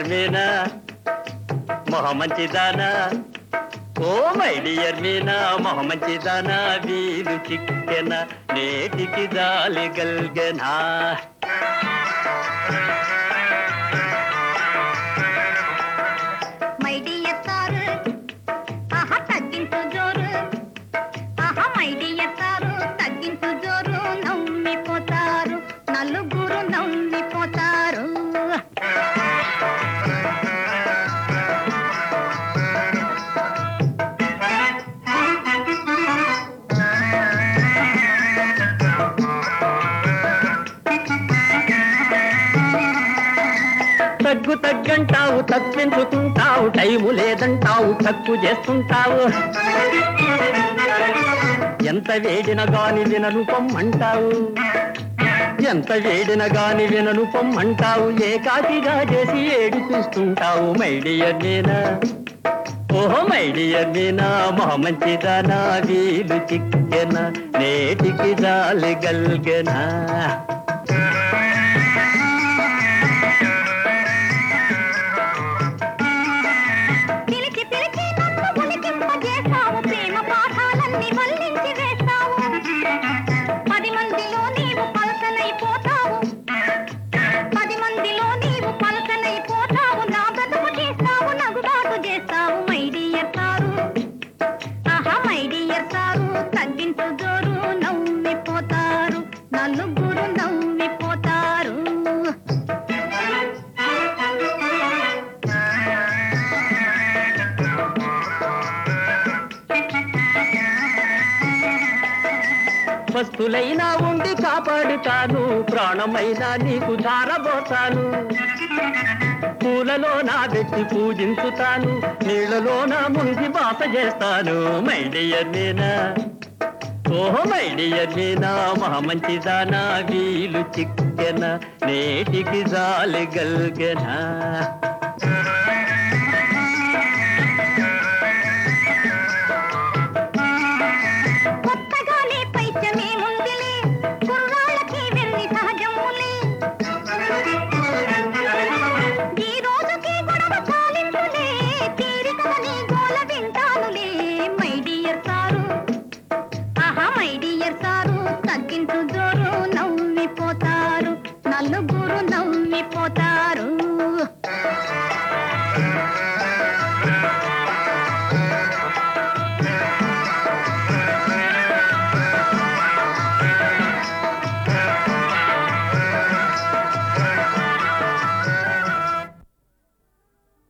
dear Meena మొహ మంచిదానా oh my dear Meena మొహ మంచిదానా వీలు చిక్కెన నేటికి జాలి గల్గనా మై డియర్ సారు ఆహా తగ్గించు జోరు ఆహా మై డియర్ సారు తగ్గించు జోరు నమ్మిపోతారు నలుగురు నమ్మిపోతారు తగ్గు తగ్గంటావు తప్పించుకుంటావు టైము లేదంటావు తక్కువ చేస్తుంటావు ఎంత వేడిన గాని వినను పొమ్మంటావు ఎంత వేడిన గాని వినను పొమ్మంటావు ఏకాకిగా చేసి ఏడిపిస్తుంటావు మైడియర్ మీనా ఓహో మైడియర్ మీనా మా మంచిదానా వీలు చిక్కెన నేటికి జాలి గల్గెనా పిలిచి పిలిచి నన్ను పులికింపజేస్తావు ప్రేమ పాఠాలన్నీ మళ్ళించి వేస్తావు పది మందిలో నీవు పలకనైపోతావు పది మందిలో నీవు పలకనైపోతావు నా బ్రతుకు చేస్తావు నగుబాటు చేస్తావు మై డియర్ సారు ఆహా మై డియర్ సారు తగ్గించు జోరు నవ్విపోతారు నలుగురు నవ్విపోతారు వస్తులైనా ఉండి కాపాడుతాను ప్రాణమైనా నీకు ధారబోతాను పూలలో నా పెట్టి పూజించుతాను నీళ్లలో నా మునిగి బాస చేస్తాను మైడియర్ మీనా ఓహో మైడియర్ మీనా మా మంచిదానా వీలు చిక్కెన నేటికి జాలి గల్గెనా